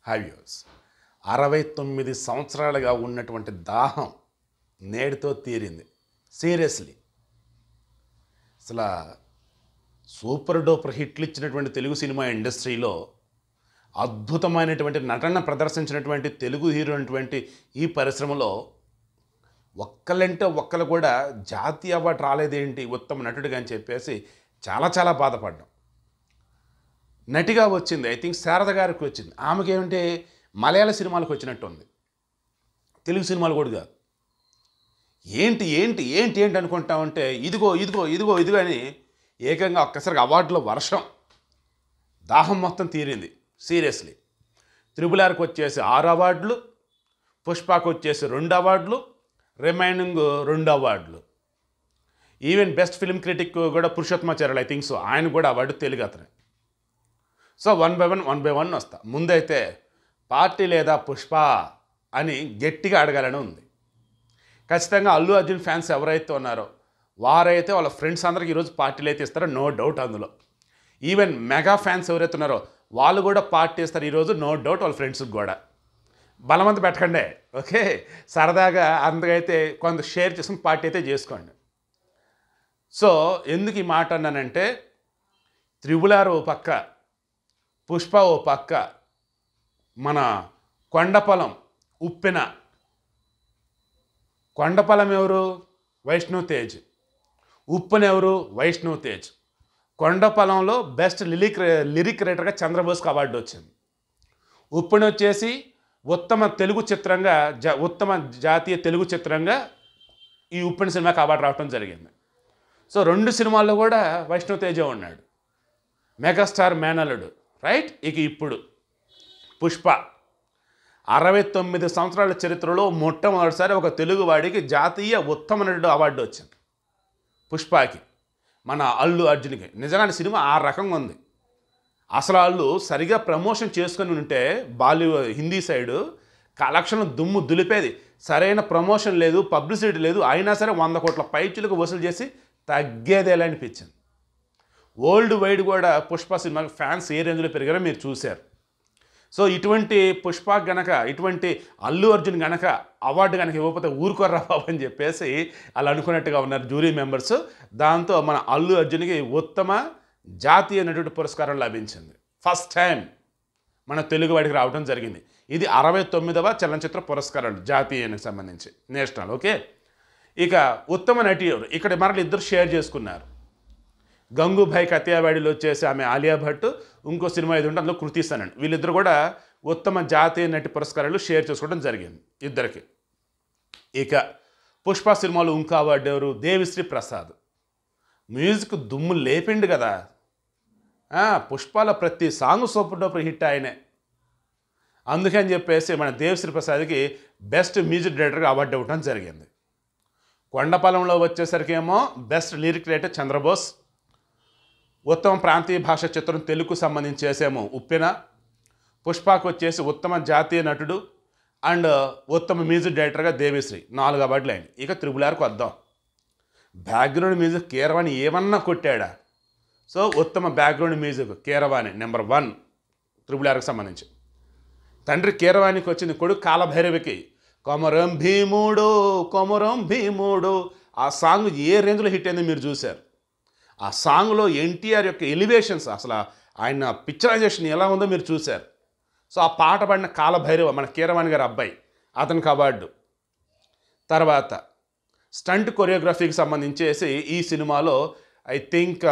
హ్యావ్యూస్ అరవై తొమ్మిది సంవత్సరాలుగా ఉన్నటువంటి దాహం నేడుతో తీరింది సీరియస్లీ అసలు సూపర్ డూపర్ హిట్లు ఇచ్చినటువంటి తెలుగు సినిమా ఇండస్ట్రీలో అద్భుతమైనటువంటి నటన ప్రదర్శించినటువంటి తెలుగు హీరో అయినటువంటి ఈ పరిశ్రమలో ఒక్కలంటే ఒక్కరు కూడా జాతీయ అవార్డు రాలేదేంటి ఉత్తమ నటుడిగా అని చెప్పేసి చాలా చాలా బాధపడ్డాం నటిగా వచ్చింది ఐ థింక్ శారద గారికి వచ్చింది ఆమెకి ఏమంటే మలయాళ సినిమాలకు వచ్చినట్టు ఉంది తెలుగు సినిమాలు కూడా కాదు ఏంటి ఏంటి ఏంటి ఏంటి అనుకుంటా ఉంటే ఇదిగో ఇదిగో ఇదిగో ఇదిగో అని ఏకంగా ఒక్కసారి అవార్డులో వర్షం దాహం మొత్తం తీరింది సీరియస్లీ త్రిబులార్కి వచ్చేసి ఆరు అవార్డులు పుష్పకు వచ్చేసి రెండు అవార్డులు రిమైనింగ్ రెండు అవార్డులు ఈవెన్ బెస్ట్ ఫిల్మ్ క్రిటిక్ కూడా పురుషోత్తమాచార్యులు ఐ థింక్ సో ఆయన కూడా అవార్డు తెలుగు అతనే so one by one one by one వస్తా ముందైతే పార్టీ లేదా పుష్ప అని గట్టిగా అడగాలని ఉంది ఖచ్చితంగా అల్లు అర్జున్ ఫ్యాన్స్ ఎవరైతే ఉన్నారో వారైతే వాళ్ళ ఫ్రెండ్స్ అందరికి ఈరోజు పార్టీలు అయితే ఇస్తారో నో డౌట్ అందులో ఈవెన్ మెగా ఫ్యాన్స్ ఎవరైతే ఉన్నారో వాళ్ళు కూడా పార్టీ ఇస్తారు ఈరోజు నో డౌట్ వాళ్ళ ఫ్రెండ్స్కి కూడా బలవంత పెట్టకండి ఓకే సరదాగా అందుకైతే కొంత షేర్ చేసుకుని పార్టీ అయితే చేసుకోండి సో ఎందుకు ఈ మాట అన్నానంటే త్రిబులార్ ఓ పక్క పుష్ప ఓ పక్క మన కొండపొలం ఉప్పెన కొండపొలం ఎవరు వైష్ణవ్ తేజ్ ఉప్పున ఎవరు వైష్ణవ్ తేజ్ కొండపొలంలో బెస్ట్ లిరిక్ లిరిక్ రైటర్గా చంద్రబోస్కి అవార్డు వచ్చింది ఉప్పుని వచ్చేసి ఉత్తమ తెలుగు చిత్రంగా జ ఉత్తమ జాతీయ తెలుగు చిత్రంగా ఈ ఉప్పిన సినిమాకి అవార్డు రావడం జరిగింది సో రెండు సినిమాల్లో కూడా వైష్ణవ్ తేజ ఉన్నాడు మెగాస్టార్ మేనలుడు రైట్ ఇక ఇప్పుడు పుష్ప అరవై తొమ్మిది సంవత్సరాల చరిత్రలో మొట్టమొదటిసారి ఒక తెలుగువాడికి జాతీయ ఉత్తమ నటుడు అవార్డు వచ్చింది పుష్పకి మన అల్లు అర్జున్కి నిజంగానే సినిమా ఆ రకంగా ఉంది అసలు వాళ్ళు సరిగా ప్రమోషన్ చేసుకొని ఉంటే బాలీవుడ్ హిందీ సైడు కలెక్షన్ దుమ్ము దులిపేది సరైన ప్రమోషన్ లేదు పబ్లిసిటీ లేదు అయినా సరే వంద కోట్ల పైచులకు వసూలు చేసి తగ్గేదేలా అనిపించింది వరల్డ్ వైడ్ కూడా పుష్ప సినిమాకి ఫ్యాన్స్ ఏ రేంజ్లో పెరిగారో మీరు చూశారు సో ఇటువంటి పుష్ప గనక ఇటువంటి అల్లు అర్జున్ గనక అవార్డు కనుక ఇవ్వకపోతే ఊరుకోర్రా బాబు అని చెప్పేసి అలా అనుకున్నట్టుగా ఉన్నారు జ్యూరీ మెంబర్స్ దాంతో మన అల్లు అర్జున్కి ఉత్తమ జాతీయ నటుడి పురస్కారం లభించింది ఫస్ట్ టైం మన తెలుగు వాడికి రావడం జరిగింది ఇది అరవై తొమ్మిదవ చలనచిత్ర పురస్కారాలు జాతీయానికి సంబంధించి నేషనల్ ఓకే ఇక ఉత్తమ నటి ఎవరు ఇక్కడ మరలు ఇద్దరు షేర్ చేసుకున్నారు గంగూభాయ్ కత్యావాడిలో వచ్చేసి ఆమె ఆలియా భట్ ఇంకో సినిమా ఇది ఉంటే అందులో కృతిస్తానండి వీళ్ళిద్దరు కూడా ఉత్తమ జాతీయ నటి పురస్కారాలు షేర్ చేసుకోవడం జరిగింది ఇద్దరికి ఇక పుష్ప సినిమాలో ఇంకా అవార్డు ఎవరు దేవిశ్రీ ప్రసాద్ మ్యూజిక్ దుమ్ము లేపిండు కదా ఆ, పుష్పాల ప్రతి సాంగ్ సూపర్ డూపర్ హిట్ ఆయనే అందుకని చెప్పేసి మన దేవిశ్రీ ప్రసాద్కి బెస్ట్ మ్యూజిక్ డైరెక్టర్గా అవార్డు ఇవ్వడం జరిగింది కొండపాలెంలో వచ్చేసరికి ఏమో బెస్ట్ లిరిక్ రైటర్ చంద్రబోస్ ఉత్తమ ప్రాంతీయ భాష చిత్రం తెలుగుకు సంబంధించి చేసేమో ఉప్పెన పుష్పకు వచ్చేసి ఉత్తమ జాతీయ నటుడు అండ్ ఉత్తమ మ్యూజిక్ డైరెక్టర్గా దేవిశ్రీ నాలుగు అవార్డులు అయింది ఇక త్రిబులార్కి వద్దాం బ్యాక్గ్రౌండ్ మ్యూజిక్ కీరవాణి ఏమన్నా కొట్టాడా సో ఉత్తమ background music Keeravani number one త్రిబులార్కి సంబంధించి తండ్రి కీరవాణికి వచ్చింది కొడుకు కాలభైరవికి కొమరం భీముడు కొమరం భీముడు ఆ సాంగ్ ఏ రేంజ్లో హిట్ అయిందో మీరు చూశారు ఆ సాంగ్లో ఎన్టీఆర్ యొక్క ఎలివేషన్స్ అసలు ఆయన పిక్చరైజేషన్ ఎలా ఉందో మీరు చూశారు సో ఆ పాట పాడిన కాలభైరవ మన కీరవాణి గారి అబ్బాయి అతనికి అవార్డు తర్వాత స్టంట్ కొరియోగ్రఫీకి సంబంధించేసి ఈ సినిమాలో ఐ థింక్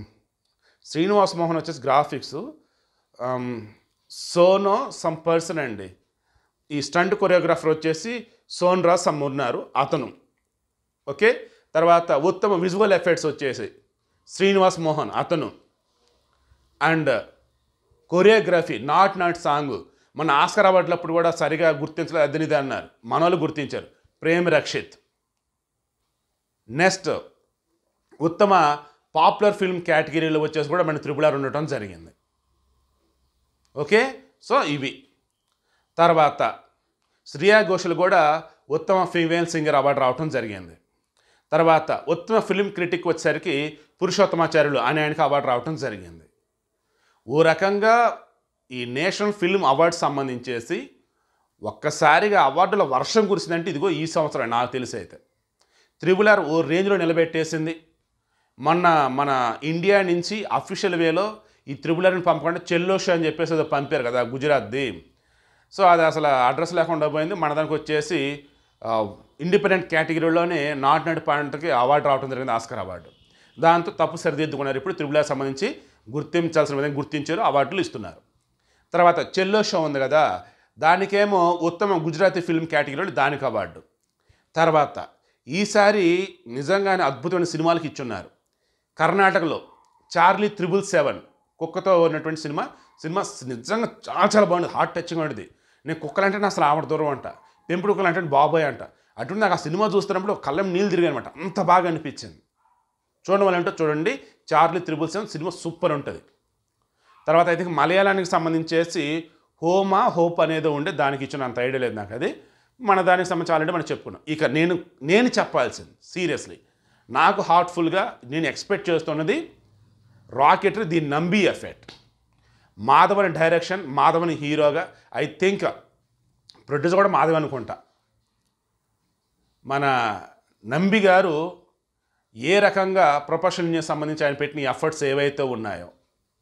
శ్రీనివాస్ మోహన్ వచ్చేసి గ్రాఫిక్స్ సోనో సమ్ పర్సన్ అండి ఈ స్టంట్ కొరియోగ్రాఫర్ వచ్చేసి సోన్ రాజ్ సమ్ ఉన్నారు అతను ఓకే తర్వాత ఉత్తమ విజువల్ ఎఫెక్ట్స్ వచ్చేసి శ్రీనివాస్ మోహన్ అతను and choreography Naatu Naatu song మన ఆస్కర్ అవార్డులప్పుడు కూడా సరిగా గుర్తించలేదు అద్దనిది అన్నారు మనోళ్ళు గుర్తించారు ప్రేమ్ రక్షిత్ నెక్స్ట్ ఉత్తమ పాపులర్ ఫిల్మ్ కేటగిరీలో వచ్చేసి కూడా మన త్రిపులార్ ఉండటం జరిగింది ఓకే సో ఇవి తర్వాత శ్రియా ఘోషల్ కూడా ఉత్తమ ఫీమేల్ సింగర్ అవార్డు రావటం జరిగింది తర్వాత ఉత్తమ ఫిల్మ్ క్రిటిక్ వచ్చేసరికి పురుషోత్తమాచార్యులు అనే ఆయనకి అవార్డు రావటం జరిగింది ఓ రకంగా ఈ నేషనల్ ఫిల్మ్ అవార్డ్స్ సంబంధించేసి ఒక్కసారిగా అవార్డుల వర్షం కురిసిందంటే ఇదిగో ఈ సంవత్సరం నాకు తెలిసి అయితే త్రిబుల్ ఆర్ ఓ రేంజ్లో నిలబెట్టేసింది మొన్న మన ఇండియా నుంచి అఫీషియల్ వేలో ఈ త్రిబుల్ ఆర్ని పంపకుండా చెల్లోషో అని చెప్పేసి ఏదో పంపారు కదా గుజరాత్ది సో అది అసలు అడ్రస్ లేకుండా పోయింది మన దానికి వచ్చేసి ఆ, ఇండిపెండెంట్ కేటగిరీలోనే నాట్ నైట్ పాయింట్కి అవార్డు రావడం జరిగింది ఆస్కర్ అవార్డు దాంతో తప్పు సరిదిద్దుకున్నారు ఇప్పుడు త్రిబుల్ ఆర్ సంబంధించి గుర్తించాల్సిన విధంగా గుర్తించారు అవార్డులు ఇస్తున్నారు తర్వాత చెల్లో షో ఉంది కదా దానికేమో ఉత్తమ గుజరాతీ ఫిల్మ్ కేటగిరీలో దానికి అవార్డు తర్వాత ఈసారి నిజంగానే అద్భుతమైన సినిమాలకు ఇచ్చున్నారు కర్ణాటకలో చార్లీ త్రిబుల్ సెవెన్ కుక్కతో ఉన్నటువంటి సినిమా సినిమా నిజంగా చాలా చాలా బాగుంది హార్ట్ టచింగ్ ఉండేది నేను కుక్కలంటే నా అసలు ఆవిడ దూరం అంట పెంపుడు కుక్కలు అంటే బాబాయ్ అంట అటువంటి నాకు ఆ సినిమా చూస్తున్నప్పుడు ఒక కళ్ళం నీళ్ళు తిరిగాయి అనమాట అంత బాగా అనిపించింది చూడడం వల్ల ఏంటో చూడండి చార్లీ త్రిబుల్ సెవెన్ సినిమా సూపర్ ఉంటుంది తర్వాత అయితే మలయాళానికి సంబంధించేసి హోమా హోప్ అనేది ఉండే దానికి ఇచ్చిన అంత ఐడియా లేదు నాకు అది మన దానికి సంబంధించి ఆల్రెడీ మనం చెప్పుకున్నాం ఇక నేను నేను చెప్పాల్సింది సీరియస్లీ నాకు హార్ట్ఫుల్గా నేను ఎక్స్పెక్ట్ చేస్తున్నది రాకెట్ ది నంబీ ఎఫెక్ట్ మాధవని డైరెక్షన్ మాధవని హీరోగా ఐ థింక్ ప్రొడ్యూసర్ కూడా మాధవ్ అనుకుంటా మన నంబి గారు ఏ రకంగా ప్రొఫెషనల్ సంబంధించి ఆయన పెట్టిన ఎఫర్ట్స్ ఏవైతే ఉన్నాయో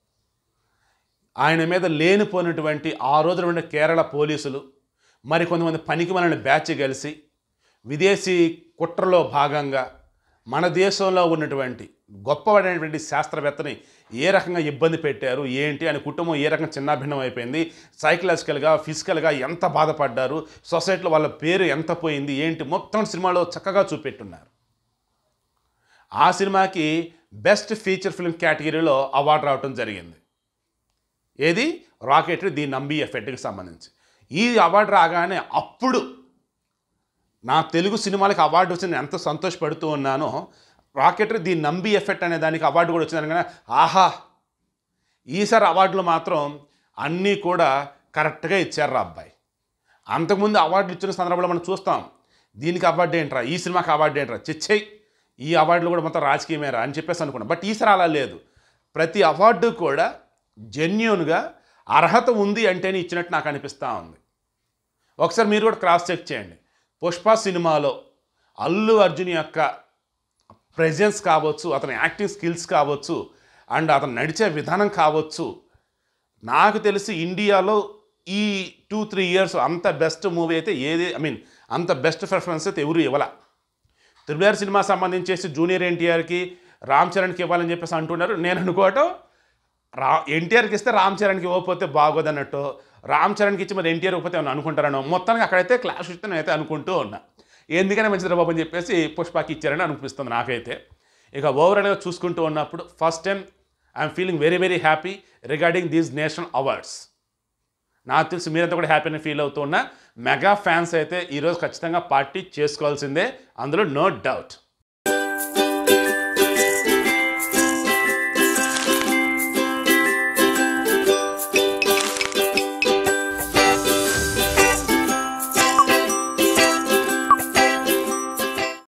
ఆయన మీద లేనిపోయినటువంటి ఆ రోజున ఉన్న కేరళ పోలీసులు మరి కొంతమంది పనికి మన బ్యాచ్ కలిసి విదేశీ కుట్రలో భాగంగా మన దేశంలో ఉన్నటువంటి గొప్పవాడైనటువంటి శాస్త్రవేత్తని ఏ రకంగా ఇబ్బంది పెట్టారు ఏంటి ఆయన కుటుంబం ఏ రకంగా చిన్నాభిన్నం అయిపోయింది సైకలాజికల్గా ఫిజికల్గా ఎంత బాధపడ్డారు సొసైటీలో వాళ్ళ పేరు ఎంత పోయింది ఏంటి మొత్తం సినిమాలో చక్కగా చూపెట్టున్నారు ఆ సినిమాకి బెస్ట్ ఫీచర్ ఫిల్మ్ కేటగిరీలో అవార్డు రావటం జరిగింది ఏది రాకెట్ ది నంబి ఎఫెక్ట్కి సంబంధించి ఈ అవార్డు రాగానే అప్పుడు నా తెలుగు సినిమాలకు అవార్డు వచ్చి నేను ఎంత సంతోషపడుతూ ఉన్నానో రాకెట్ ది నంబి ఎఫెక్ట్ అనే దానికి అవార్డు కూడా వచ్చిందని కానీ ఆహా ఈసారి అవార్డులు మాత్రం అన్నీ కూడా కరెక్ట్గా ఇచ్చారు రా అబ్బాయి అంతకుముందు అవార్డులు ఇచ్చిన సందర్భంలో మనం చూస్తాం దీనికి అవార్డు ఏంట్రా ఈ సినిమాకి అవార్డు ఏంట్రా చిచ్చయ్ ఈ అవార్డులు కూడా మొత్తం రాజకీయమేరా అని చెప్పేసి అనుకున్నాం బట్ ఈసారి అలా లేదు ప్రతి అవార్డు కూడా జెన్యున్గా అర్హత ఉంది అంటేనే ఇచ్చినట్టు నాకు అనిపిస్తూ ఉంది ఒకసారి మీరు కూడా క్రాస్ చెక్ చేయండి పుష్ప సినిమాలో అల్లు అర్జున్ యొక్క ప్రెజెన్స్ కావచ్చు అతని యాక్టింగ్ స్కిల్స్ కావచ్చు అండ్ అతను నడిచే విధానం కావచ్చు నాకు తెలిసి ఇండియాలో ఈ టూ త్రీ ఇయర్స్ అంత బెస్ట్ మూవీ అయితే ఏది ఐ మీన్ అంత బెస్ట్ ప్రిఫరెన్స్ అయితే ఎవరు ఇవ్వాల త్రిబులర్ సినిమా సంబంధించేసి జూనియర్ ఎన్టీఆర్కి రామ్ చరణ్కి ఇవ్వాలని చెప్పేసి అంటున్నారు నేను అనుకోవటం రా ఎన్టీఆర్కి ఇస్తే రామ్ చరణ్కి ఇవ్వకపోతే బాగోదన్నట్టు రామ్ చరణ్కి ఇచ్చి మరి ఎన్టీఆర్ ఇవ్వకపోతే ఏమన్నా అనుకుంటారనో మొత్తానికి అక్కడైతే క్లాష్ ఇస్తే నేనైతే అనుకుంటూ ఉన్నా ఎందుకనే మంచిది బాబు అని చెప్పేసి పుష్పకి ఇచ్చారని అనిపిస్తుంది నాకైతే ఇక ఓవరాల్గా చూసుకుంటూ ఉన్నప్పుడు first time I'm feeling very very happy regarding these national awards నాకు తెలిసి మీరంతా కూడా హ్యాపీని ఫీల్ అవుతూ ఉన్నా మెగా ఫ్యాన్స్ అయితే ఈరోజు ఖచ్చితంగా పార్టీ చేసుకోవాల్సిందే అందులో నో డౌట్